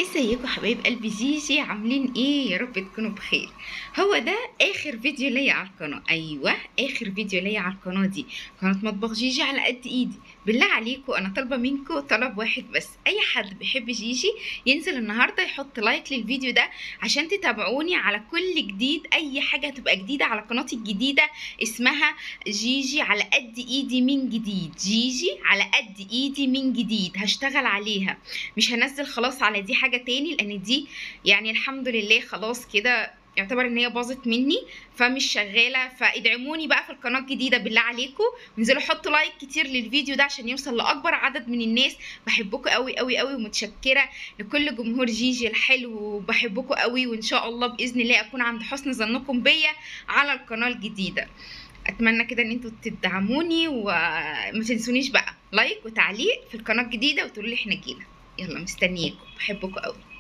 ازيكم حبايب قلبي جيجي عاملين ايه يا رب تكونوا بخير هو ده اخر فيديو ليا على القناه ايوه اخر فيديو ليا على القناه دي قناه مطبخ جيجي على قد ايدي بالله عليكم انا طالبه منكم طلب واحد بس اي حد بيحب جيجي ينزل النهارده يحط لايك للفيديو ده عشان تتابعوني على كل جديد اي حاجه هتبقى جديده على قناتي الجديده اسمها جيجي على قد ايدي من جديد جيجي على قد ايدي من جديد هشتغل عليها مش هنزل خلاص على دي حاجه تاني لان دي يعني الحمد لله خلاص كده يعتبر ان هي باظت مني فمش شغاله فادعموني بقى في القناه الجديده بالله عليكم وانزلوا حطوا لايك كتير للفيديو ده عشان يوصل لاكبر عدد من الناس بحبكم قوي قوي قوي ومتشكره لكل جمهور جيجي الحلو وبحبكم قوي وان شاء الله باذن الله اكون عند حسن ظنكم بيا على القناه الجديده اتمنى كده ان انتوا تدعموني وما تنسونيش بقى لايك وتعليق في القناه الجديده وتقولوا لي احنا جينا يلا مستنياكم بحبكم قوي